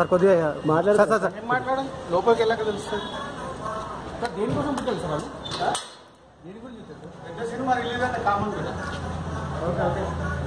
sir కొద్దిగా మాట్లాడు sir sir sir ఏం మాట్లాడాలి లోపలికి వెళ్ళాక తెలుస్తుంది సార్ దేనికోసం పుట్టాలి సార్ వాళ్ళు దేని గురించి వచ్చారు పెద్ద సినిమా రిలీజ్ అయితే కామన్ కదా ఓకే ఓకే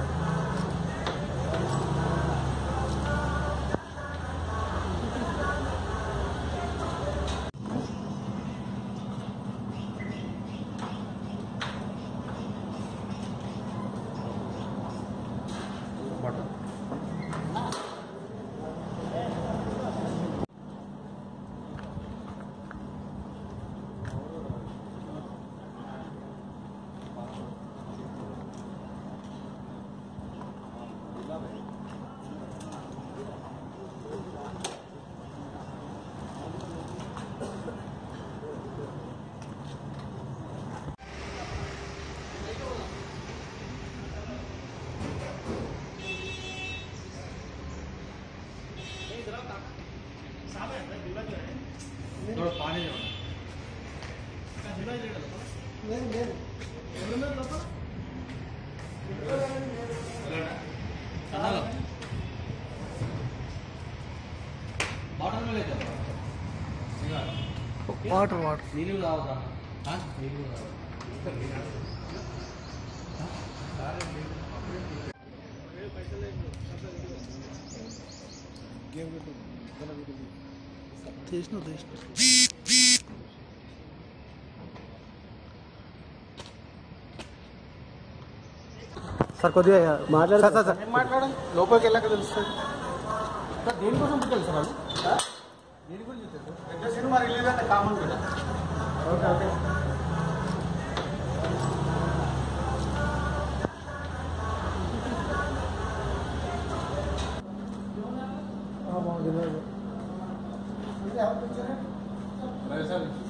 వాటర్ వాటర్ నీళ్ళు తాగుతా నీళ్ళు తాగుతా తీసిన తీసిన సార్ కొద్దిగా మాట్లాడు సార్ సార్ సార్ ఏం మాట్లాడాలి లోపలికి వెళ్ళాక తెలుస్తుంది సార్ దేనికోసం పుట్టాలి సార్ వాళ్ళు దేని గురించి వచ్చారు పెద్ద సినిమా రిలీజ్ అయితే కామన్ కదా ఓకే ఓకే బాగుంది